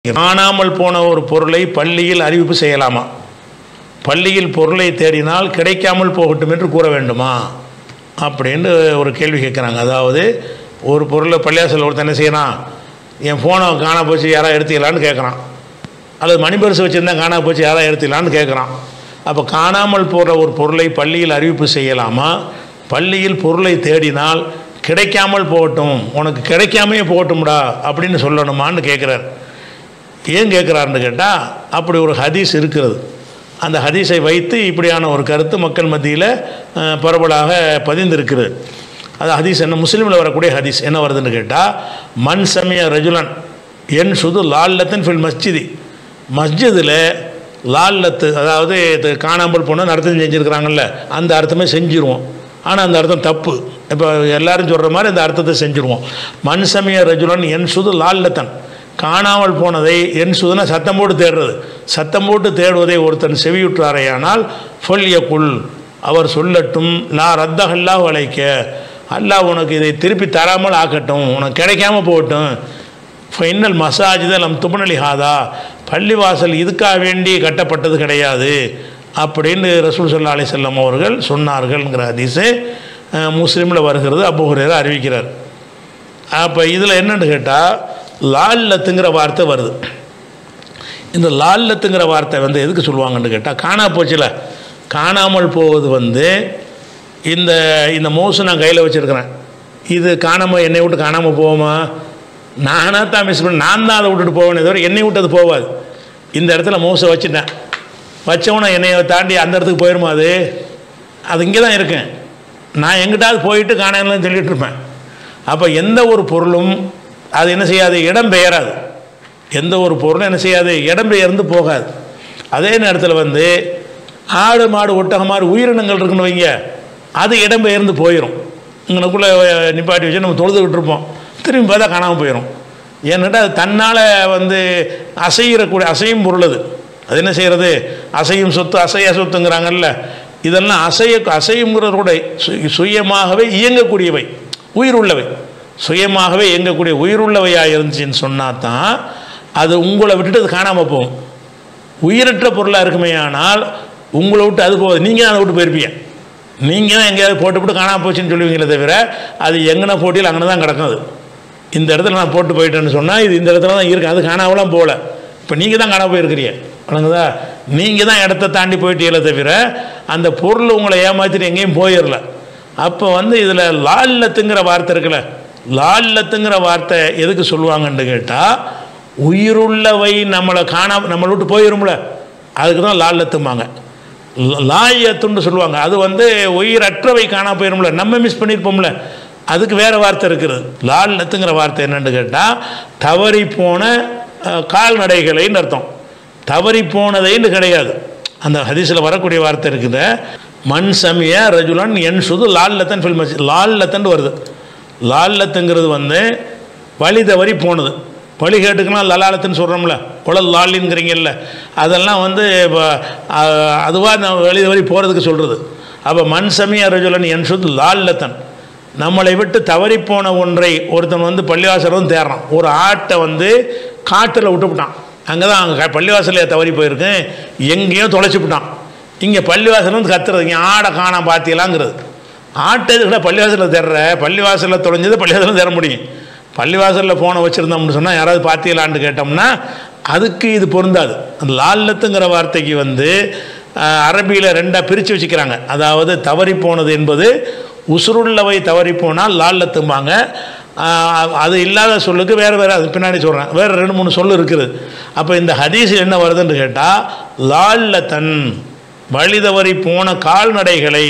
காணாமல் போன ஒரு பொருளை பள்ளியில் அறிவிப்பு செய்யலாமா பள்ளியில் பொருளை தேடினால் கிடைக்காமல் போகட்டும் என்று கூற வேண்டுமா அப்படின்னு ஒரு கேள்வி கேட்குறாங்க அதாவது ஒரு பொருளை பள்ளியாசல் ஒருத்தன் என்ன செய்யறான் என் ஃபோனை காணா போச்சு யாராவது எடுத்துக்கலான்னு கேட்குறான் அல்லது மணிபரிசு வச்சுருந்தா காணா போச்சு யாராவது எடுத்துக்கலான்னு கேட்குறான் அப்போ காணாமல் போகிற ஒரு பொருளை பள்ளியில் அறிவிப்பு செய்யலாமா பள்ளியில் பொருளை தேடினால் கிடைக்காமல் போகட்டும் உனக்கு கிடைக்காமையே போகட்டும்டா அப்படின்னு சொல்லணுமான்னு கேட்குறாரு ஏன் கேட்குறாருன்னு கேட்டால் அப்படி ஒரு ஹதீஸ் இருக்கிறது அந்த ஹதீஸை வைத்து இப்படியான ஒரு கருத்து மக்கள் மத்தியில் அஹ், பரவலாக பதிந்திருக்கிறது அது ஹதீஸ் என்ன முஸ்லீமில் வரக்கூடிய ஹதீஸ் என்ன வருதுன்னு கேட்டால் மண் சமய ரஜுலன் என் சுது லால்லத்தன் ஃபில் மஸ்ஜிதி மஸ்ஜிதில் லால்லத்து அதாவது இது காணாமல் போனால் அர்த்தம் செஞ்சுருக்கிறாங்கல்ல அந்த அர்த்தமே செஞ்சுருவோம் ஆனால் அந்த அர்த்தம் தப்பு இப்போ எல்லாரும் சொல்கிற மாதிரி அந்த அர்த்தத்தை செஞ்சுருவோம் மண் சமய ரஜுலன் என் சுது லால்லத்தன் காணாமல் போனதை என் சுதன சத்தம் போட்டு தேடுறது சத்தம் போட்டு தேடுவதை ஒருத்தன் செவியுற்றாரையானால் சொல்லியக்குள் அவர் சொல்லட்டும் நான் ரத்தகல்லா வளைக்க அல்லாஹ் உனக்கு இதை திருப்பி தராமல் ஆக்கட்டும் உனக்கு கிடைக்காம போகட்டும் ஃபைனல் மசாஜித லம் துபனலி ஹாதா பள்ளிவாசல் இதுக்காக வேண்டி கட்டப்பட்டது கிடையாது அப்படின்னு ரசூல் சல்லா அலி செல்லம் அவர்கள் சொன்னார்கள்ங்கிற ஹதீஸு முஸ்லீமில் வருகிறது அபு ஹுரேரா அறிவிக்கிறார் அப்போ இதில் என்னன்னு கேட்டால் லால்லத்துங்கிற வார்த்தை வருது இந்த லால்லத்துங்கிற வார்த்தை வந்து எதுக்கு சொல்லுவாங்கன்னு கேட்டால் காணா போச்சுல காணாமல் போவது வந்து இந்த இந்த மோசு நான் கையில் வச்சுருக்கிறேன் இது காணாமல் என்னை விட்டு காணாமல் போவோமா நானாக தான் மிஸ் பண்ண நான் தான் அதை விட்டுட்டு போவேனே தவிர என்னை விட்டு அது போகாது இந்த இடத்துல மோசை வச்சுட்டேன் வச்சவனை என்னைய தாண்டி அந்த இடத்துக்கு போயிடுமா அது அது இங்கே தான் இருக்கேன் நான் எங்கிட்டாவது போயிட்டு காணாமலன்னு சொல்லிட்டு இருப்பேன் அப்போ எந்த ஒரு பொருளும் அது என்ன செய்யாது இடம் பெயராது எந்த ஒரு பொருளும் என்ன செய்யாது இடம் பெயர்ந்து போகாது அதே நேரத்தில் வந்து ஆடு மாடு ஒட்டகம் மாதிரி உயிரினங்கள் இருக்குன்னு வைங்க அது இடம் பெயர்ந்து போயிடும் இங்கனக்குள்ளே நிப்பாட்டி வச்சு நம்ம தொழுதுகிட்டு இருப்போம் திரும்பி பார்த்தா காணாமல் போயிடும் ஏன்னுட்டா அது தன்னால் வந்து அசைகிறக்கூடிய அசையும் பொருள் அது அது என்ன செய்கிறது அசையும் சொத்து அசைய சொத்துங்கிறாங்கல்ல இதெல்லாம் அசைய அசையுங்கிறத கூட சு- சுயமாகவே இயங்கக்கூடியவை உயிர் உள்ளவை சுயமாகவே இயங்கக்கூடிய உயிருள்ளவையாக இருந்துச்சுன்னு சொன்னால் தான் அது உங்களை விட்டுட்டு அது காணாமல் போகும் உயிரற்ற பொருளாக இருக்குமே ஆனால் உங்களை விட்டு அது போகுது நீங்கள் தான் அதை விட்டு போயிருப்பீங்க நீங்கள் தான் எங்கேயாவது போட்டு போட்டு காணாமல் போச்சுன்னு சொல்லுவீங்களே தவிர அது எங்கன போட்டியில் அங்கே தான் கிடக்கும் அது இந்த இடத்துல நான் போட்டு போயிட்டேன்னு சொன்னால் இது இந்த இடத்துல தான் இருக்கு அது காணாமலாம் போகல இப்போ நீங்கள் தான் காணாம போயிருக்கிறீங்க வணங்குதா நீங்கள் தான் இடத்த தாண்டி போயிட்டீங்களே தவிர அந்த பொருள் உங்களை ஏமாற்றிட்டு எங்கேயும் போயிடல அப்போ வந்து இதில் லால்லத்துங்கிற வார்த்தை இருக்குல்ல லால்லத்துங்கிற வார்த்தை எதுக்கு சொல்லுவாங்கன்னு கேட்டால் உயிருள்ளவை நம்மளை காணாம நம்மளை விட்டு போயிரும்ல அதுக்கு தான் லால்லத்தும்பாங்க லா- லாயத்துன்னு சொல்லுவாங்க அது வந்து உயிரற்றவை காணாம போயிரும்ல நம்ம மிஸ் பண்ணியிருப்போம்ல அதுக்கு வேறு வார்த்தை இருக்குது லால்லத்துங்கிற வார்த்தை என்னன்னு கேட்டால் தவறி போன அஹ், கால்நடைகளைன்னு அர்த்தம் தவறி போனதைன்னு கிடையாது அந்த ஹதீஸில் வரக்கூடிய வார்த்தை இருக்குது மண் சமிய ரஜுலன் என் சுது லால்லத்தன் ஃபில் மஸ்ஜித் லால்லத்தன் வருது லால்லத்துங்கிறது வந்து வழி தவறி போனது வழி கேட்டுக்குன்னா லலாலத்துன்னு சொல்கிறோம்ல குழல் லாலின்ங்கிறீங்கல்ல அதெல்லாம் வந்து அதுவாக நம்ம வழி தவறி போகிறதுக்கு சொல்கிறது அப்போ மண் சமிய ரஜுலன் என் சுது லால்லத்தன் நம்மளை விட்டு தவறி போன ஒன்றை ஒருத்தன் வந்து பள்ளிவாசல் வந்து தேடுறான் ஒரு ஆட்டை வந்து காட்டில் விட்டுவிட்டான் அங்கே தான் அங்கே பள்ளிவாசலில் தவறி போயிருக்கேன் எங்கேயோ தொலைச்சி விட்டான் இங்கே பள்ளிவாசல் வந்து கத்துறது இங்கே ஆடை காணாம பார்த்தீங்களாங்கிறது ஆட்டை எதுக்குடா பள்ளிவாசலில் தேடுற பள்ளிவாசலில் தொலைஞ்சது பள்ளிவாசலில் தேட முடியும் பள்ளிவாசலில் ஃபோனை வச்சுருந்தோம்னு சொன்னால் யாராவது பார்த்தீங்களான்னு கேட்டோம்னா அதுக்கு இது பொருந்தாது அந்த லால்லத்துங்கிற வார்த்தைக்கு வந்து அரபியில் ரெண்டாக பிரித்து வச்சுக்கிறாங்க அதாவது தவறி போனது என்பது உசுருள்ளவை தவறி போனால் லால்லத்தும்பாங்க ஆஹ் அது இல்லாத சொல்லுக்கு வேறு வேறு அது பின்னாடி சொல்கிறேன் வேறு ரெண்டு மூணு சொல்லு இருக்குது அப்போ இந்த ஹதீஸ் என்ன வருதுன்னு கேட்டால் லால்லத்தன் வழி தவறி போன கால்நடைகளை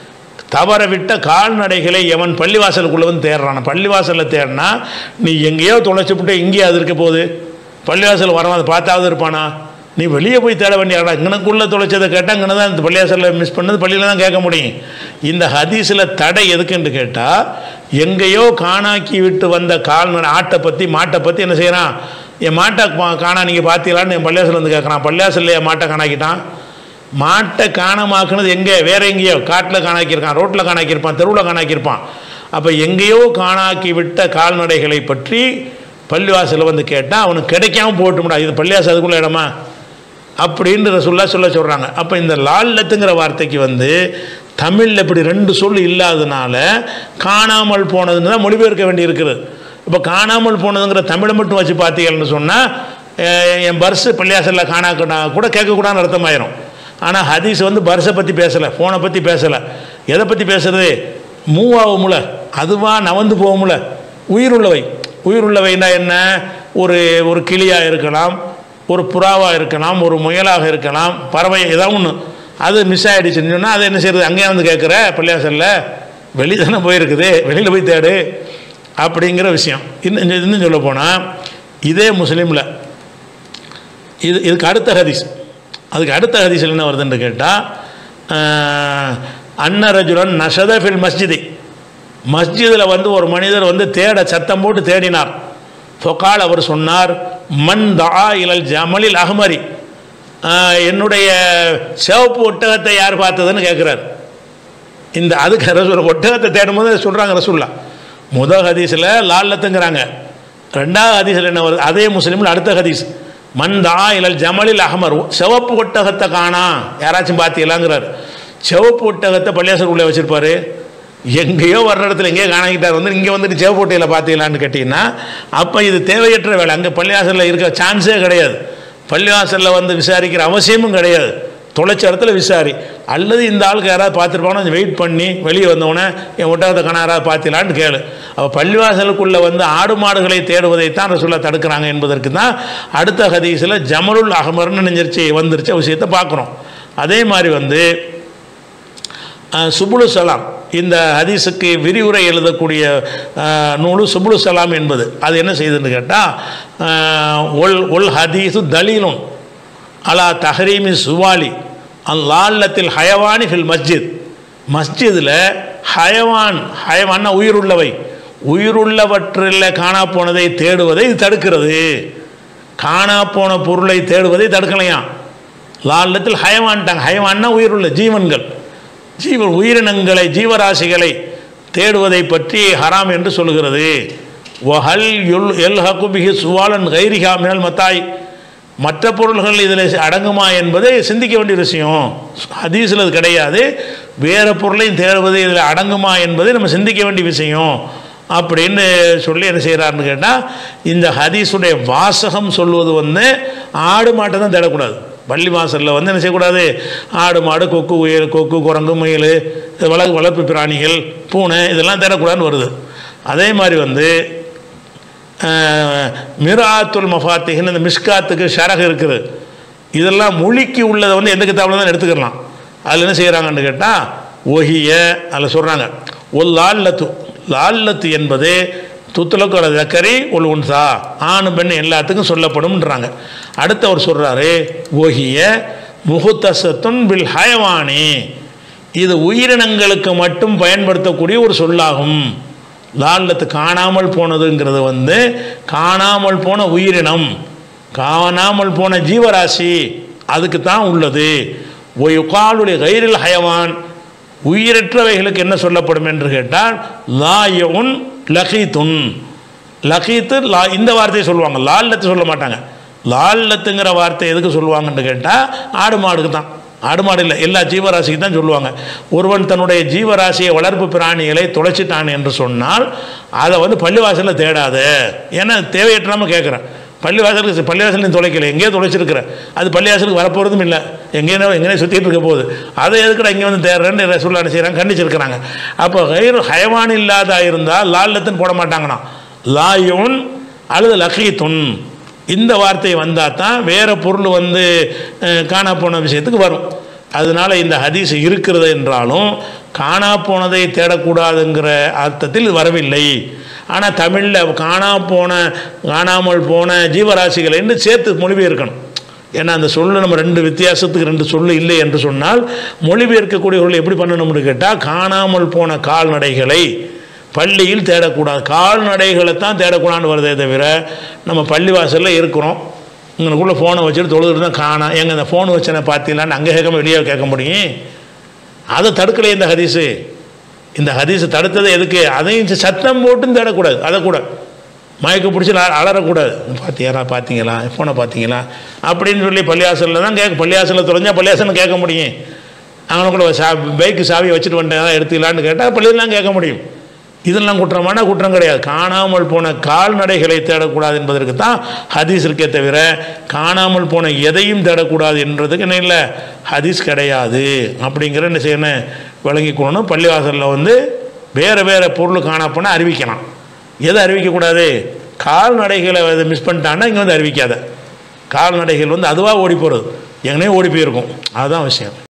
தவற விட்ட கால்நடைகளை எவன் பள்ளிவாசலுக்குள்ளே வந்து தேடுறான் பள்ளிவாசலில் தேடினா நீ எங்கேயோ தொலைச்சி விட்டு இங்கேயே அது இருக்க போகுது பள்ளிவாசல் வரவன் அதை பார்த்தாவது இருப்பானா நீ வெளியே போய் தேட வேண்டிய இடம் இங்கனக்குள்ளே தொலைச்சதை கேட்டால் இங்கே தான் இந்த பள்ளிவாசலில் மிஸ் பண்ணது பள்ளியில் தான் கேட்க முடியும் இந்த ஹதீஸில் தடை எதுக்குன்னு கேட்டால் எங்கேயோ காணாக்கி விட்டு வந்த கால்நடை ஆட்டை பற்றி மாட்டை பற்றி என்ன செய்கிறான் என் மாட்டை பா- காணா நீங்கள் பார்த்தீங்களான்னு என் பள்ளிவாசல் வந்து கேட்குறான் பள்ளிவாசலில் என் மாட்டை காணாக்கிட்டான் மாட்டை காணமாக்குனது எங்கே வேற எங்கேயோ காட்டில் காணாக்கியிருக்கான் ரோட்டில் காணாக்கியிருப்பான் தெருவில் காணாக்கியிருப்பான் அப்போ எங்கேயோ காணாக்கி விட்ட கால்நடைகளை பற்றி பள்ளிவாசலில் வந்து கேட்டால் அவனுக்கு கிடைக்காம போட்டும்டா இது பள்ளிவாசல் அதுக்குள்ள இடமா அப்படின்னு ரசூல்லா சொல்ல சொல்கிறாங்க அப்போ இந்த லால்லத்துங்கிற வார்த்தைக்கு வந்து தமிழில் இப்படி ரெண்டு சொல் இல்லாதனால காணாமல் போனதுன்னு தான் மொழிபெயர்க்க வேண்டி இருக்குது இப்போ காணாமல் போனதுங்கிற தமிழை மட்டும் வச்சு பார்த்தீங்கன்னு சொன்னால் என் பர்ஸு பள்ளியாசலில் காணா கூட கேட்கக்கூடாதுன்னு அர்த்தமாயிரும் ஆனால் ஹதீஸ் வந்து பர்ஸை பற்றி பேசலை ஃபோனை பற்றி பேசலை எதை பற்றி பேசுறது மூவ் ஆகும்ல அதுவா நவந்து போகும்ல உயிருள்ளவை உயிருள்ளவைன்னா என்ன ஒரு ஒரு கிளியாக இருக்கலாம் ஒரு புறாவாக இருக்கலாம் ஒரு முயலாக இருக்கலாம் பறவை ஏதாவது ஒன்று அது மிஸ் ஆகிடுச்சுன்னு சொன்னால் அதை என்ன செய்யறது அங்கேயே வந்து கேட்குற பள்ளியாசலில் வெளியே தானே போயிருக்குது வெளியில் போய் தேடு அப்படிங்கிற விஷயம் இன்னும் இன்னும் சொல்ல போனால் இதே முஸ்லீமில் இது இதுக்கு அடுத்த ஹதீஸ் அதுக்கு அடுத்த ஹதீஸில் என்ன வருதுன்னு கேட்டால் அன்னரஜுரன் நஷத ஃபில் மஸ்ஜிதி மஸ்ஜிதில் வந்து ஒரு மனிதர் வந்து தேட சத்தம் போட்டு தேடினார் ஃபொகால் அவர் சொன்னார் மண் தா இலல் ஜமலில் அஹ்மரி என்னுடைய சிவப்பு ஒட்டகத்தை யார் பார்த்ததுன்னு கேட்குறாரு இந்த அதுக்கு ரசூல் ஒட்டகத்தை தேடும் போது சொல்கிறாங்க ரசூல்லா முதல் ஹதீஸில் லால்லத்துங்கிறாங்க ரெண்டாவது ஹதீஸில் என்ன வருது அதே முஸ்லீமில் அடுத்த ஹதீஸ் மந்தா இலல் ஜமலில் அகமர் சிவப்பு ஒட்டகத்தை காணா யாராச்சும் பார்த்தீங்களாங்கிறார் சிவப்பு ஒட்டகத்தை பள்ளியாசர் உள்ளே வச்சுருப்பாரு எங்கேயோ வர்ற இடத்துல எங்கேயோ காணாங்கிட்டார் வந்து இங்கே வந்துட்டு சிவப்போட்டையில் பார்த்தீங்களான்னு கேட்டிங்கன்னா அப்போ இது தேவையற்ற வேலை அங்கே பள்ளிவாசலில் இருக்க சான்ஸே கிடையாது பள்ளிவாசலில் வந்து விசாரிக்கிற அவசியமும் கிடையாது தொலைச்ச இடத்துல விசாரி அல்லது இந்த ஆளுக்கு யாராவது பார்த்துருப்பாங்கன்னா கொஞ்சம் வெயிட் பண்ணி வெளியே வந்தவொடனே என் ஒட்டகத்தை காண யாராவது பார்த்திலான்னு கேளு அப்போ பள்ளிவாசலுக்குள்ளே வந்து ஆடு மாடுகளை தேடுவதைத்தான் ரசூல்லா தடுக்கிறாங்க என்பதற்கு தான் அடுத்த ஹதீஸில் ஜமலுல் அகமர்னு நெஞ்சிருச்சு வந்துருச்ச விஷயத்தை பார்க்குறோம் அதே மாதிரி வந்து சுபுலு சலாம் இந்த ஹதீஸுக்கு விரிவுரை எழுதக்கூடிய நூலு சுபுலு சலாம் என்பது அது என்ன செய்யுதுன்னு கேட்டால் ஒல் ஒல் ஹதீஸு தலீலும் அலா தஹரீமி சுவாலி அல் லால்லத்தில் ஹயவானி ஃபில் மஸ்ஜித் மஸ்ஜிதில் ஹயவான் ஹயவான்னா உயிருள்ளவை உயிருள்ளவற்றில் காணா போனதை தேடுவதை இது தடுக்கிறது காணா போன பொருளை தேடுவதை தடுக்கலையாம் லால்லத்தில் ஹயவான்ட்டாங்க ஹயவான்னா உயிருள்ள ஜீவன்கள் ஜீவ உயிரினங்களை ஜீவராசிகளை தேடுவதை பற்றி ஹராம் என்று சொல்கிறது ஒஹல் யுல் எல் ஹகுபிஹி சுவாலன் கைரிஹா மினல் மத்தாய் மற்ற பொருள்கள் இதில் அடங்குமா என்பதை சிந்திக்க வேண்டிய விஷயம் ஹதீஸில் அது கிடையாது வேறு பொருளையும் தேடுவது இதில் அடங்குமா என்பதை நம்ம சிந்திக்க வேண்டிய விஷயம் அப்படின்னு சொல்லி என்ன செய்கிறாருன்னு கேட்டால் இந்த ஹதீஸுடைய வாசகம் சொல்வது வந்து ஆடு மாட்டை தான் தேடக்கூடாது பள்ளி வாசலில் வந்து என்ன செய்யக்கூடாது ஆடு மாடு கொக்கு உயல் கொக்கு குரங்கு முயல் வள வளர்ப்பு பிராணிகள் பூனை இதெல்லாம் தேடக்கூடாதுன்னு வருது அதே மாதிரி வந்து மிராத்துல் மஃபாத்திகின்னு இந்த மிஸ்காத்துக்கு ஷரகு இருக்குது இதெல்லாம் மொழிக்கு உள்ளதை வந்து எந்த கிதாபில் தான் எடுத்துக்கலாம் அதில் என்ன செய்கிறாங்கன்னு கேட்டால் ஒஹிய அதில் சொல்கிறாங்க ஒல் லால்லத்து லால்லத்து என்பது துத்துலக்கு தக்கரி ஒல் உன்சா ஆணு பெண் எல்லாத்துக்கும் சொல்லப்படும்ன்றாங்க அடுத்து அவர் சொல்கிறாரு ஒஹிய முகுத்தசத்துன் பில் ஹயவானி இது உயிரினங்களுக்கு மட்டும் பயன்படுத்தக்கூடிய ஒரு சொல்லாகும் லால்லத்து காணாமல் போனதுங்கிறது வந்து காணாமல் போன உயிரினம் காணாமல் போன ஜீவராசி அதுக்கு தான் உள்ளது ஒயுகாலுடைய கயிறில் ஹயவான் உயிரற்றவைகளுக்கு என்ன சொல்லப்படும் என்று கேட்டால் லாயுன் லஹீத்துன் லஹீத்து லா இந்த வார்த்தையை சொல்லுவாங்க லால்லத்து சொல்ல மாட்டாங்க லால்லத்துங்கிற வார்த்தை எதுக்கு சொல்லுவாங்கன்னு கேட்டால் ஆடு மாடுக்கு தான் ஆடு மாடு இல்லை எல்லா ஜீவராசிக்கு தான் சொல்லுவாங்க ஒருவன் தன்னுடைய ஜீவராசியை வளர்ப்பு பிராணிகளை தொலைச்சிட்டான் என்று சொன்னால் அதை வந்து பள்ளிவாசலில் தேடாத ஏன்னா தேவையற்றாமல் கேட்குறேன் பள்ளிவாசலுக்கு பள்ளிவாசல் நீ தொலைக்கல எங்கேயோ தொலைச்சிருக்கிற அது பள்ளிவாசலுக்கு வரப்போகிறதும் இல்லை எங்கேயோ எங்கேயோ சுற்றிட்டு இருக்க போகுது அதை எதுக்குடா இங்கே வந்து தேடுறேன்னு ரசூல்லா என்ன செய்கிறாங்க கண்டிச்சிருக்கிறாங்க அப்போ கயிறு ஹயவான் இல்லாத இருந்தால் லால்லத்துன்னு போட மாட்டாங்கண்ணா லாயுன் அல்லது லஹீத்துன் இந்த வார்த்தை வந்தால் தான் வேறு பொருள் வந்து காணா போன விஷயத்துக்கு வரும் அதனால் இந்த ஹதீஸ் இருக்கிறது என்றாலும் காணா போனதை தேடக்கூடாதுங்கிற அர்த்தத்தில் வரவில்லை ஆனால் தமிழில் காணா போன காணாமல் போன ஜீவராசிகள் என்று சேர்த்து மொழிபெயர்க்கணும் ஏன்னா அந்த சொல்லு நம்ம ரெண்டு வித்தியாசத்துக்கு ரெண்டு சொல்லு இல்லை என்று சொன்னால் மொழிபெயர்க்கக்கூடியவர்கள் எப்படி பண்ணணும்னு கேட்டால் காணாமல் போன கால்நடைகளை பள்ளியில் தேடக்கூடாது கால்நடைகளை தான் தேடக்கூடாதுன்னு வருதே தவிர நம்ம பள்ளி வாசலில் இருக்கிறோம் இங்கனுக்குள்ளே ஃபோனை வச்சுட்டு தொழுதுட்டு தான் காணாம் எங்கே இந்த ஃபோன் வச்சனை பார்த்தீங்களான்னு அங்கே கேட்க வெளியே கேட்க முடியும் அதை தடுக்கலையே இந்த ஹதீஸு இந்த ஹதீஸை தடுத்தது எதுக்கு அதையும் சத்தம் போட்டும் தேடக்கூடாது அதை கூட மயக்க பிடிச்சி அ- அலறக்கூடாது பார்த்தியாரா பார்த்தீங்களா ஃபோனை பார்த்தீங்களா அப்படின்னு சொல்லி பள்ளியாசலில் தான் கேட்க பள்ளியாசலில் தொலைஞ்சா பள்ளியாசலில் கேட்க முடியும் அவனுக்குள்ள சா பைக்கு சாவியை வச்சுட்டு வந்துட்டேன் எடுத்துக்கலான்னு கேட்டால் பள்ளியிலாம் கேட்க முடியும் இதெல்லாம் குற்றமான குற்றம் கிடையாது காணாமல் போன கால்நடைகளை தேடக்கூடாது என்பதற்கு தான் ஹதீஸ் இருக்கே தவிர காணாமல் போன எதையும் தேடக்கூடாது என்றதுக்கு என்ன இல்லை ஹதீஸ் கிடையாது அப்படிங்கிற என்ன செய்யணும் விளங்கி கொள்ளணும் பள்ளிவாசலில் வந்து வேறு வேறு பொருள் காணப்போனால் அறிவிக்கலாம் எதை அறிவிக்கக்கூடாது கால்நடைகளை அதை மிஸ் பண்ணிட்டான்னா இங்கே வந்து அறிவிக்காத கால்நடைகள் வந்து அதுவாக ஓடி போகிறது எங்கனே ஓடி போயிருக்கும் அதுதான் விஷயம்